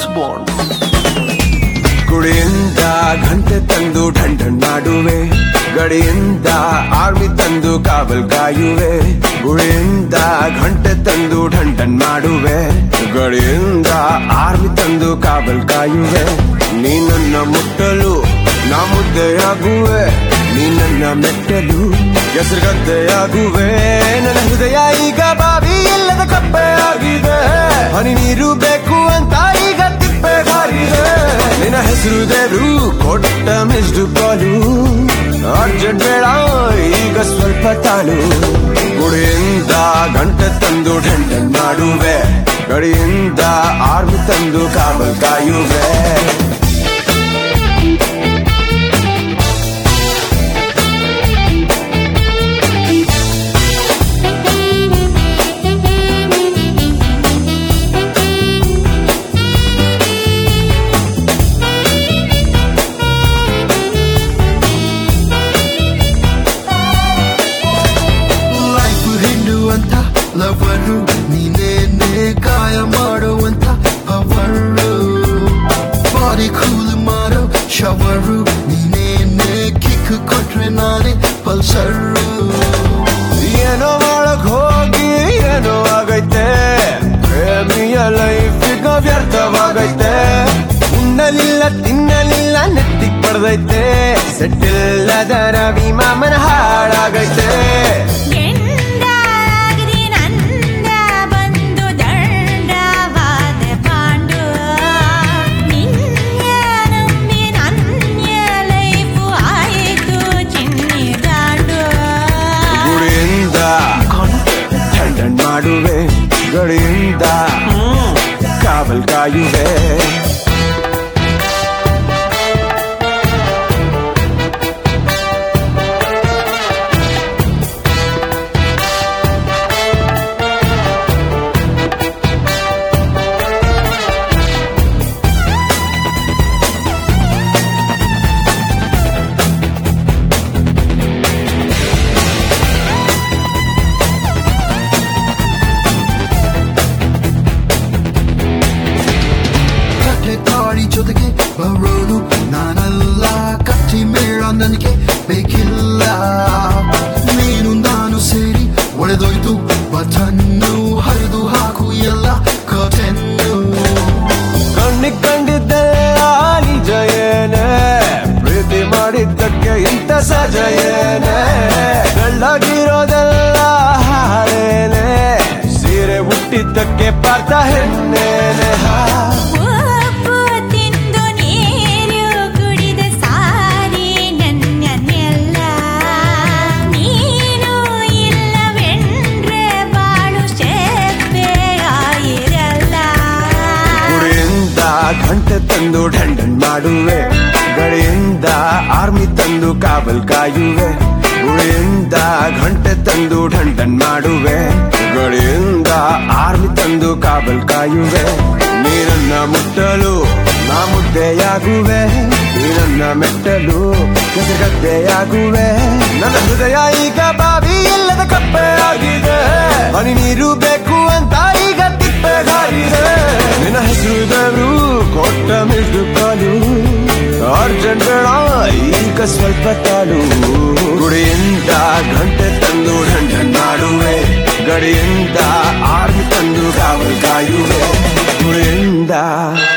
bond ಗುಡಿಯಿಂದ ಗಂಟೆ ತಂದು ಢಂಢ ಮಾಡುವೆ ಗಡಿಯಿಂದ ಆರ್ಮಿ ತಂದು ಕಾವಲ್ ಕಾಯುವೆ ಗುಡಿಯಿಂದ ಗಂಟೆ ತಂದು ಢಂಢನ್ ಮಾಡುವೆ ಗಡಿಯಿಂದ ಆರ್ಮಿ ತಂದು ಕಾವಲ್ ಕಾಯುವೆ ನೀ ನನ್ನ ಮುಟ್ಟಲು ನಾ ಮುದ್ದೆಯಾಗುವೆ ನೀ ನನ್ನ ಮೆಟ್ಟಲು ಹೆಸರುಗದ್ದೆಯಾಗುವೆ ನನ್ನ ಹೃದಯ ಈಗ ಬಾವಿ ಇಲ್ಲದ ಕಪ್ಪೆ ಆಗಿದೆ ಹನಿ ನೀರು ಬೇಕು ಅಂತ ಈಗ ತಿಪ್ಪೆಗಾಗಿದೆ ನಿನ್ನ ಹೆಸರು ದೇವ್ರು ಕೊಟ್ಟ ಮಿಸ್ಡು ಕಾಲು ಅರ್ಜೆಂಟ್ ಬೇಡ ಈಗ ಸ್ವಲ್ಪ ತಾಳು ಗುಡಿಯಿಂದ ಗಂಟೆ ತಂದು ಢಂಢನ್ ಮಾಡುವೆ ಗಡಿಯಿಂದ ಆರ್ಮಿ ತಂದು ಕಾವಲ್ ಕಾಯುವೆ ಲೈಫ್ ಹಿಂಡುವಂತ ಲವರು ನೀನೇನೆ ಕಾಯ ಮಾಡುವಂತ ಅವರು ಬಾಡಿ ಕೂಲ್ ಮಾಡೋ ಶವರು ನೀನೇನೆ ಕಿಕ್ ಕೊಟ್ರೆ ನಾನೇ ಪಲ್ಸರು ಏನೋ ಮಾಡಕ್ ಹೋಗಿ ಏನೋ ಆಗೈತೆ ಪ್ರೇಮಿಯ ಲೈಫ್ ಈಗ ವ್ಯರ್ಥವಾಗೈತೆ ಉಣ್ಣಲಿಲ್ಲ ತಿನ್ನಲಿಲ್ಲ ನೆತ್ತಿಗ್ ಪಡೆದೈತೆ ಸೆಟ್ಟಿಲ್ಲದ ರವಿ ಮಾಮನ ಹಾಳಾಗೈತೆ ಎಂದಾಗದಿ ನಂದ ಬಂದು ದಂಡವಾದ ಪಾಂಡು ನಿನ್ಯ ನಂಬಿ ನನ್ನ ಲೈಫು ಆಯಿತು ಚಿನ್ನಿ ದಾಂಡು ಗುಡಿಯಿಂದ ಠಂಡನ್ ಮಾಡುವೆ ಗಡಿಯಿಂದ ಕಾವಲ್ ಕಾಯುವೆ ಕಟ್ಟೆ ತಾಳಿ ಜೊತೆಗೆ ಬರೋನು ನಾನಲ್ಲ ಕಟ್ಟಿ ಮೇಳ ನನಗೆ ಬೇಕಿಲ್ಲ ನೀನು ನಾನು ಸೇರಿ ಒಡೆದೋಯ್ತು ಬಟನ್ನು ಹರಿದು ಹಾಕು ಎಲ್ಲ ಕಟೆನ್ನು ಕಣ್ಣಿಗ್ ಕಂಡಿದ್ದೆಲ್ಲ ನಿಜ ಏನೇ ಪ್ರೀತಿ ಮಾಡಿದ್ದಕ್ಕೆ ಇಂಥ ಸಜ ಏನೇ ಬೆಳ್ಳಗಿರೋದೆಲ್ಲ ಹಾಳೇನೆ ಸೀರೆ ಹುಟ್ಟಿದ್ದಕ್ಕೆ ಪಾರ್ಥ ಹೆಣ್ಣೇನೆ ಉಪ್ಪು ತಿಂದು ನೀರು ಕುಡಿದ ಸಾರಿ ನನ್ನನ್ನೆಲ್ಲ ನೀನು ಇಲ್ಲವೆಂದ್ರೆ ಬಾಳು ಶೆಪ್ಪೆ ಆಯಿರಲ್ಲ ಗುಡಿಯಿಂದ ಗಂಟೆ ತಂದು ಢಂಢನ್ ಮಾಡುವೆ ಗಡಿಯಿಂದ ಆರ್ಮಿ ತಂದು ಕಾವಲ್ ಕಾಯುವೆ ಗುಡಿಯಿಂದ ಗಂಟೆ ತಂದು ಢಂಢನ್ ಮಾಡುವೆ ಗಡಿಯಿಂದ ಆರ್ಮಿ ತಂದು ಕಾವಲ್ ಕಾಯುವೆ ನೀರನ್ನ ಮುಟ್ಟಲು ನಾ ಮುದ್ದೆಯಾಗುವೆ ನೀರನ್ನ ಮೆಟ್ಟಲು ಗದ್ದೆಯಾಗುವೆ ನನ್ನ ಹೃದಯ ಈಗ ಬಾವಿ ಇಲ್ಲದ ಕಪ್ಪೆ ಆಗಿದೆ ಹನಿ ನೀರು ಬೇಕು ಅಂತ ಈಗ ತಿಪ್ಪೆಗಾಗಿದೆ ನಿನ್ನ ಹೆಸರು ದೇವ್ರು ಕೊಟ್ಟ ಮಿಸ್ಡು ಕಾಲು ಅರ್ಜೆಂಟ್ ಬೇಡ ಈಗ ಸ್ವಲ್ಪ ತಾಳು ಗುಡಿಯಿಂದ ಗಂಟೆ ತಂದು ಢಂಢನ್ ಮಾಡುವೆ ಗಡಿಯಿಂದ ಆರ್ಮಿ ತಂದು ಕಾವಲ್ ಕಾಯುವೆ ಗುಡಿಯಿಂದ